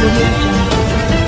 audio jungle.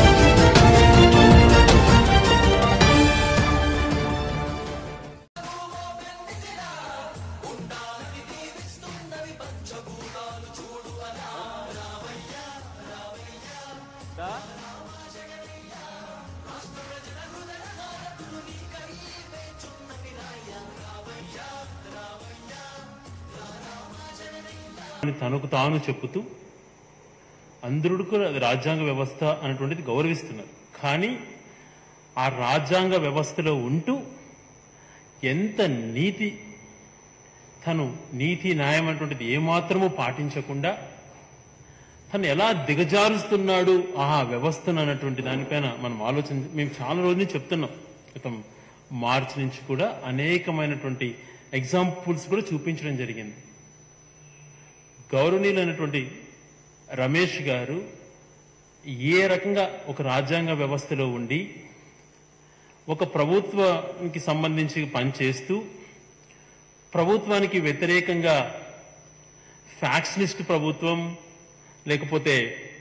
అని తనకు తాను చెప్పుతూ అందరుడు కూడా అది రాజ్యాంగ వ్యవస్థ అనేటువంటిది గౌరవిస్తున్నారు కానీ ఆ రాజ్యాంగ వ్యవస్థలో ఉంటూ ఎంత నీతి తను నీతి న్యాయం అనేటువంటిది ఏమాత్రము పాటించకుండా తను ఎలా దిగజారుస్తున్నాడు ఆ వ్యవస్థను అన్నటువంటి దానిపైన మనం ఆలోచన మేము చాలా రోజుల నుంచి చెప్తున్నాం క్రితం మార్చి నుంచి కూడా అనేకమైనటువంటి ఎగ్జాంపుల్స్ కూడా చూపించడం జరిగింది గౌరవనీయులైనటువంటి రమేష్ గారు ఏ రకంగా ఒక రాజ్యాంగ వ్యవస్థలో ఉండి ఒక ప్రభుత్వానికి సంబంధించి పనిచేస్తూ ప్రభుత్వానికి వ్యతిరేకంగా ఫ్యాక్షనిస్ట్ ప్రభుత్వం లేకపోతే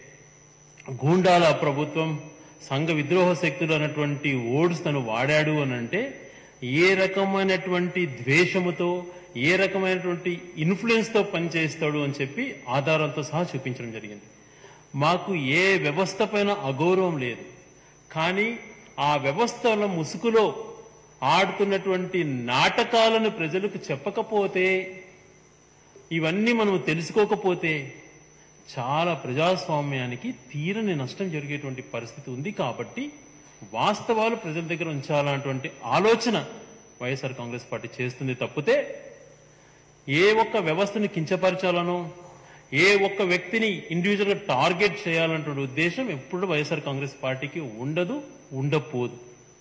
గూండాల ప్రభుత్వం సంఘ విద్రోహ శక్తులు అన్నటువంటి ఓడ్స్ తను వాడాడు అని అంటే ఏ రకమైనటువంటి ద్వేషముతో ఏ రకమైనటువంటి ఇన్ఫ్లుయెన్స్ తో పనిచేస్తాడు అని చెప్పి ఆధారాలతో సహా చూపించడం జరిగింది మాకు ఏ వ్యవస్థ పైన అగౌరవం లేదు కానీ ఆ వ్యవస్థల ముసుగులో ఆడుతున్నటువంటి నాటకాలను ప్రజలకు చెప్పకపోతే ఇవన్నీ మనం తెలుసుకోకపోతే చాలా ప్రజాస్వామ్యానికి తీరని నష్టం జరిగేటువంటి పరిస్థితి ఉంది కాబట్టి వాస్తవాలు ప్రజల దగ్గర ఉంచాలన్నటువంటి ఆలోచన వైఎస్ఆర్ కాంగ్రెస్ పార్టీ చేస్తుంది తప్పితే ఏ ఒక్క వ్యవస్థని కించపరచాలనో ఏ ఒక్క వ్యక్తిని ఇండివిజువల్ గా టార్గెట్ చేయాలన్నటువంటి ఉద్దేశం ఎప్పుడు వైఎస్ఆర్ కాంగ్రెస్ పార్టీకి ఉండదు ఉండపోదు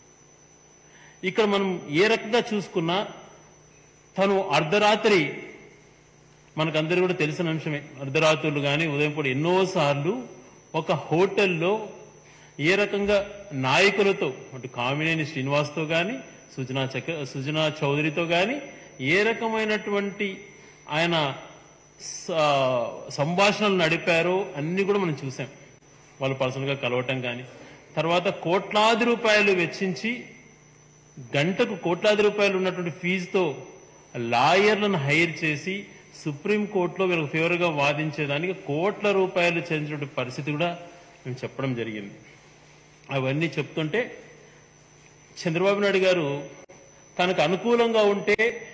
ఇక్కడ మనం ఏ రకంగా చూసుకున్నా తను అర్ధరాత్రి మనకందరూ కూడా తెలిసిన అంశమే అర్ధరాత్రులు కానీ ఉదయం పూట ఎన్నోసార్లు ఒక హోటల్లో ఏ రకంగా నాయకులతో అటు కామినేని శ్రీనివాస్తో కానీ సుజనా చక్ర సుజనా చౌదరితో కానీ ఏ రకమైనటువంటి ఆయన స- సంభాషణలు నడిపారో అన్ని కూడా మనం చూసాం వాళ్ళు పర్సనల్గా కలవటం కానీ తర్వాత కోట్లాది రూపాయలు వెచ్చించి గంటకు కోట్లాది రూపాయలు ఉన్నటువంటి ఫీజుతో లాయర్లను హైర్ చేసి సుప్రీం కోర్టులో వీళ్ళకి ఫేవర్ గా వాదించేదానికి కోట్ల రూపాయలు చెందినటువంటి పరిస్థితి కూడా మేము చెప్పడం జరిగింది అవన్నీ చెప్తుంటే చంద్రబాబు నాయుడు గారు తనకు అనుకూలంగా ఉంటే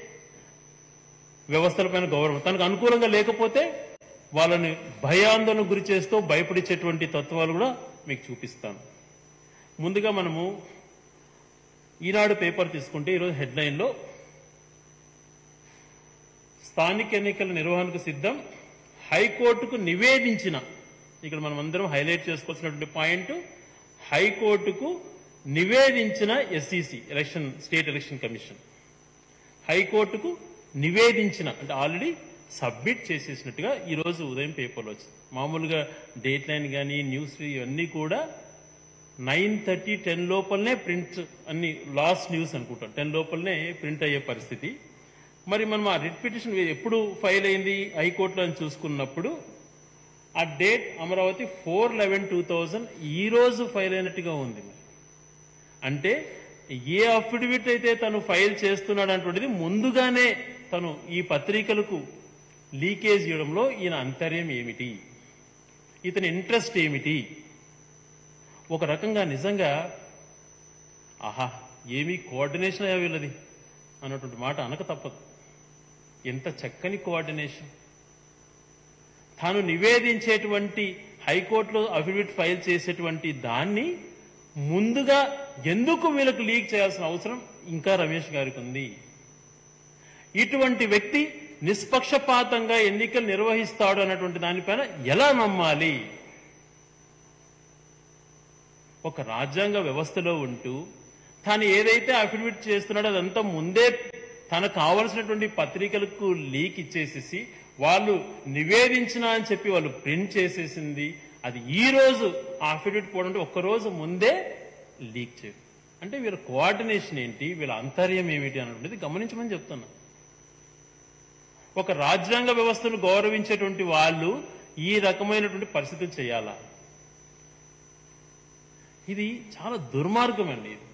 వ్యవస్థలపైన గౌరవం తనకు అనుకూలంగా లేకపోతే వాళ్ళని భయాందోళన గురి చేస్తూ భయపడిచేటువంటి తత్వాలు కూడా మీకు చూపిస్తాను ముందుగా మనము ఈనాడు పేపర్ తీసుకుంటే ఈరోజు హెడ్లైన్లో స్థానిక ఎన్నికల నిర్వహణకు సిద్ధం హైకోర్టుకు నివేదించిన ఇక్కడ మనం అందరం హైలైట్ చేసుకోవాల్సినటువంటి పాయింట్ హైకోర్టుకు నివేదించిన SEC election state election commission హైకోర్టుకు నివేదించిన అంటే ఆల్రెడీ సబ్మిట్ చేసేసినట్టుగా ఈ రోజు ఉదయం పేపర్లో వచ్చింది మామూలుగా డేట్ లైన్ కానీ న్యూస్ ఇవన్నీ కూడా నైన్ థర్టీ టెన్ లోపలనే ప్రింట్ అన్ని లాస్ట్ న్యూస్ అనుకుంటాం టెన్ లోపలనే ప్రింట్ అయ్యే పరిస్థితి మరి మనం ఆ రిట్ పిటిషన్ ఎప్పుడు ఫైల్ అయింది హైకోర్టులో అని చూసుకున్నప్పుడు ఆ date Amaravati four eleven two thousand ఈ రోజు ఫైల్ అయినట్టుగా ఉంది మరి అంటే ఏ అఫిడవిట్ అయితే తను ఫైల్ చేస్తున్నాడు అటువంటిది ముందుగానే తను ఈ పత్రికలకు లీకేజ్ చేయడంలో ఈయన అంతర్యం ఏమిటి ఇతని ఇంట్రెస్ట్ ఏమిటి ఒక రకంగా నిజంగా ఆహా ఏమీ కోఆర్డినేషన్ అయ్యా వీళ్ళది అన్నటువంటి మాట అనక తప్పదు ఎంత చక్కని కోఆర్డినేషన్ తాను నివేదించేటువంటి హైకోర్టులో అఫిడవిట్ ఫైల్ చేసేటువంటి దాన్ని ముందుగా ఎందుకు వీళ్ళకు లీక్ చేయాల్సిన అవసరం ఇంకా రమేష్ గారికి ఉంది ఇటువంటి వ్యక్తి నిష్పక్షపాతంగా ఎన్నికలు నిర్వహిస్తాడు అన్నటువంటి దానిపైన ఎలా నమ్మాలి ఒక రాజ్యాంగ వ్యవస్థలో ఉంటూ తాను ఏదైతే అఫిడవిట్ చేస్తున్నాడో అదంతా ముందే తనకు కావలసినటువంటి పత్రికలకు లీక్ ఇచ్చేసేసి వాళ్ళు నివేదించిన అని చెప్పి వాళ్ళు ప్రింట్ చేసేసింది అది ఈ రోజు ఆ అఫిడవిట్ పోవడం ఒక్క రోజు ముందే లీక్ చేయడం అంటే వీళ్ళ కోఆర్డినేషన్ ఏంటి వీళ్ళ అంతర్యం ఏమిటి అన్నటువంటిది గమనించమని చెప్తున్నా ఒక రాజ్యాంగ వ్యవస్థను గౌరవించేటువంటి వాళ్ళు ఈ రకమైనటువంటి పరిస్థితులు చేయాలా ఇది చాలా దుర్మార్గం అండి ఇది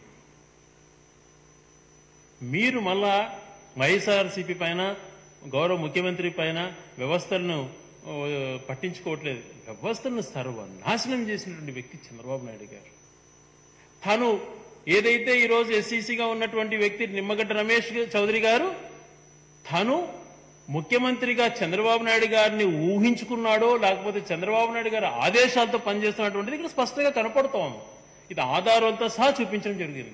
మీరు మళ్ళా వైఎస్ఆర్సీపీ పైన గౌరవ ముఖ్యమంత్రి పైన వ్యవస్థలను ఓ, పట్టించుకోవట్లేదు వ్యవస్థలను సర్వనాశనం చేసినటువంటి వ్యక్తి చంద్రబాబు నాయుడు గారు తను ఏదైతే ఈరోజు ఎస్సీసీగా ఉన్నటువంటి వ్యక్తి నిమ్మగడ్డ రమేష్ చౌదరి గారు తను ముఖ్యమంత్రిగా చంద్రబాబు నాయుడు గారిని ఊహించుకున్నాడో లేకపోతే చంద్రబాబు నాయుడు గారి ఆదేశాలతో పనిచేస్తున్నటువంటిది ఇక్కడ స్పష్టంగా కనపడుతోంది ఇది ఆధారంతో సహా చూపించడం జరిగింది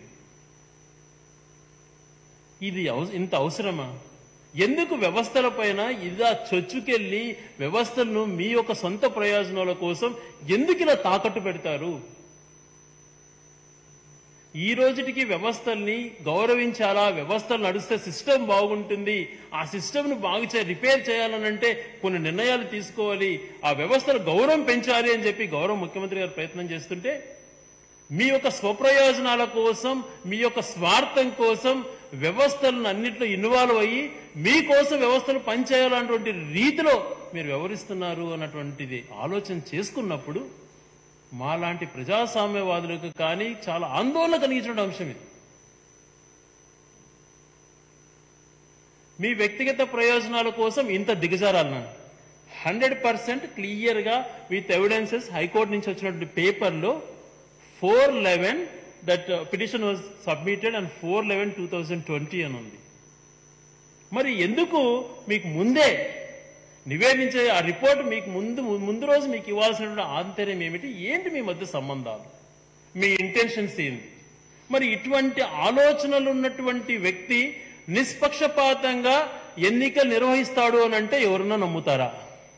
ఇది అవ- ఇంత అవసరమా ఎందుకు వ్యవస్థల పైన ఇలా చొచ్చుకెళ్లి వ్యవస్థలను మీ యొక్క సొంత ప్రయోజనాల కోసం ఎందుకు ఇలా తాకట్టు పెడతారు ఈ రోజుటికి వ్యవస్థల్ని గౌరవించాలా వ్యవస్థలు నడిస్తే సిస్టమ్ బాగుంటుంది ఆ సిస్టమ్ ను బాగు చే రిపేర్ చేయాలనంటే కొన్ని నిర్ణయాలు తీసుకోవాలి ఆ వ్యవస్థల గౌరవం పెంచాలి అని చెప్పి గౌరవ ముఖ్యమంత్రి గారు ప్రయత్నం చేస్తుంటే మీ యొక్క స్వప్రయోజనాల కోసం మీ యొక్క స్వార్థం కోసం వ్యవస్థలను అన్నింటిలో ఇన్వాల్వ్ అయ్యి మీకోసం వ్యవస్థలు పనిచేయాలన్నటువంటి రీతిలో మీరు వ్యవహరిస్తున్నారు అన్నటువంటిది ఆలోచన చేసుకున్నప్పుడు మాలాంటి ప్రజాస్వామ్యవాదులకు కానీ చాలా ఆందోళన కలిగించిన అంశం ఇది మీ వ్యక్తిగత ప్రయోజనాల కోసం ఇంత దిగజారాలన్నా హండ్రెడ్ పర్సెంట్ క్లియర్ గా విత్ ఎవిడెన్సెస్ హైకోర్టు నుంచి వచ్చినటువంటి పేపర్లో four eleven that petition was submitted and four eleven two thousand twenty అని ఉంది మరి ఎందుకు మీకు ముందే నివేదించే ఆ రిపోర్ట్ మీకు ముందు ముందు రోజు మీకు ఇవ్వాల్సినటువంటి ఆంతర్యం ఏమిటి ఏంటి మీ మధ్య సంబంధాలు మీ ఇంటెన్షన్స్ ఏంటి మరి ఇటువంటి ఆలోచనలు ఉన్నటువంటి వ్యక్తి నిష్పక్షపాతంగా ఎన్నికలు నిర్వహిస్తాడు అని అంటే ఎవరన్నా నమ్ముతారా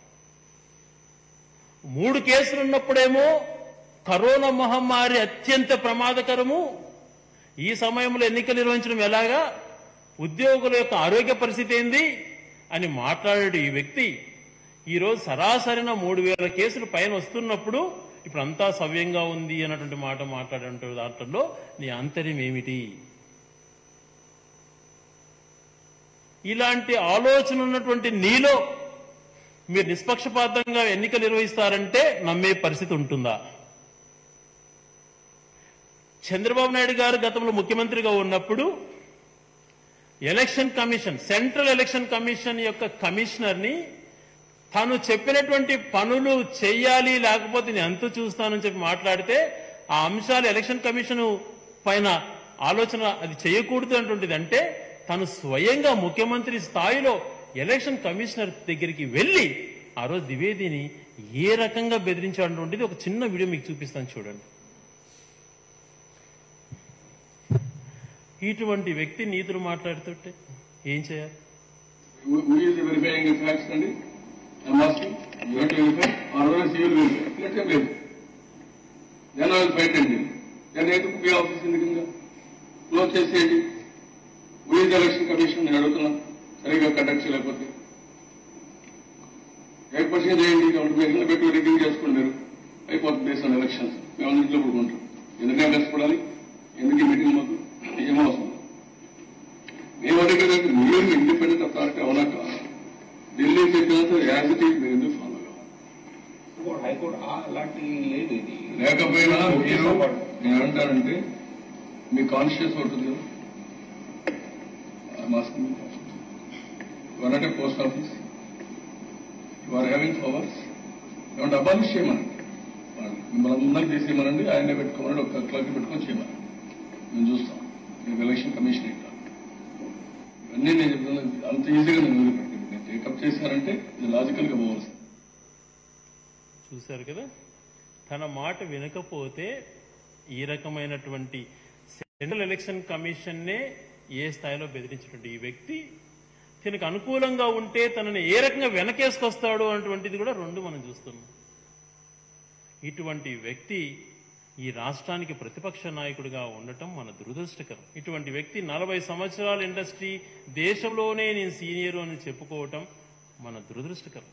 మూడు కేసులు ఉన్నప్పుడేమో కరోనా మహమ్మారి అత్యంత ప్రమాదకరము ఈ సమయంలో ఎన్నికలు నిర్వహించడం ఎలాగా ఉద్యోగుల యొక్క ఆరోగ్య పరిస్థితి ఏంది అని మాట్లాడే ఈ వ్యక్తి ఈరోజు సరాసరిన మూడు వేల కేసులు పైన వస్తున్నప్పుడు ఇప్పుడు అంతా సవ్యంగా ఉంది అన్నటువంటి మాట మాట్లాడే దాంట్లో నీ ఆంతర్యం ఏమిటి ఇలాంటి ఆలోచన ఉన్నటువంటి నీలో మీరు నిష్పక్షపాతంగా ఎన్నికలు నిర్వహిస్తారంటే నమ్మే పరిస్థితి ఉంటుందా చంద్రబాబు నాయుడు గారు గతంలో ముఖ్యమంత్రిగా ఉన్నప్పుడు election commission central election commission యొక్క కమిషనర్ ని తాను చెప్పినటువంటి పనులు చేయాలి లేకపోతే నేను ఎంత చూస్తానని చెప్పి మాట్లాడితే ఆ అంశాలు ఎలక్షన్ కమిషన్ పైన ఆలోచన అది చేయకూడదు అటువంటిది అంటే తను స్వయంగా ముఖ్యమంత్రి స్థాయిలో ఎలక్షన్ కమిషనర్ దగ్గరికి వెళ్ళి ఆ రోజు ద్వివేదిని ఏ రకంగా బెదిరించాడటువంటిది ఒక చిన్న వీడియో మీకు చూపిస్తాను చూడండి ఇటువంటి వ్యక్తి నీతులు మాట్లాడుతుంటే ఏం చేయాలి Who who is verifying the facts, Andy? I'm asking, you have to verify, or otherwise you will verify. Let them verify. Then I will fight and deal. Then ఎందుకు మీ ఆఫీస్ ఎందుకు క్లోజ్ చేసేయండి who is the election commission నేను అడుగుతున్నా సరిగ్గా conduct చేయలేకపోతే eight percent చేయండి కాబట్టి మీరు ఇళ్ళ పెట్టి రిగ్గింగ్ చేసుకోండి మీరు అయిపోతుంది బేస్ ఆన్ ఎలక్షన్స్ మేము ఇంట్లో పడుకుంటాం ఎందుకంటే కష్టపడాలి ఎందుకు ఈ మీటింగ్ మాకు ఏమో అవసరం మేము అడిగేదంటే మీరు ఇండిపెండెంట్ అథారిటీ అవునా కాదా ఢిల్లీ చెప్పినంత యాజ్ ఇట్ ఈజ్ మీరు ఎందుకు ఫాలో కావాలి హైకోర్టు ఆ- అలాంటి లేదు ఇది లేకపోయినా మీరు నేను ఏమంటానంటే మీ కాన్షియస్ ఉంటుంది కదా mask one post office you are having powers ఏమంటే అబాలిష్ చేయమనండి మిమ్మల్ని ముందర తీసేయమనండి ఆయనే పెట్టుకోమని ఒక క్లర్క్ పెట్టుకొని చేయమని మేము చూస్తాం మేము ఎలక్షన్ కమిషన్ ఇట్లా ఇవన్నీ నేను చెప్తున్నాను అంత ఈజీగా నేను వదిలిపెట్టి నేను టేకప్ చేశానంటే ఇది లాజికల్ గా పోవాల్సింది చూశారు కదా తన మాట వినకపోతే ఈ రకమైనటువంటి సెంట్రల్ ఎలక్షన్ కమిషన్నే ఏ స్థాయిలో బెదిరించినటువంటి ఈ వ్యక్తి తనకు అనుకూలంగా ఉంటే తనని ఏ రకంగా వెనకేసుకొస్తాడు అటువంటిది కూడా రెండు మనం చూస్తున్నాం ఇటువంటి వ్యక్తి ఈ రాష్ట్రానికి ప్రతిపక్ష నాయకుడిగా ఉండటం మన దురదృష్టకరం ఇటువంటి వ్యక్తి నలభై సంవత్సరాల ఇండస్ట్రీ దేశంలోనే నేను సీనియర్ అని చెప్పుకోవటం మన దురదృష్టకరం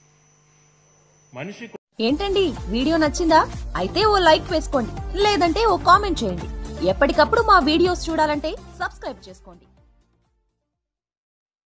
మనిషి ఏంటండి వీడియో నచ్చిందా అయితే ఓ లైక్ వేసుకోండి లేదంటే ఓ కామెంట్ చేయండి ఎప్పటికప్పుడు మా వీడియోస్ చూడాలంటే సబ్స్క్రైబ్ చేసుకోండి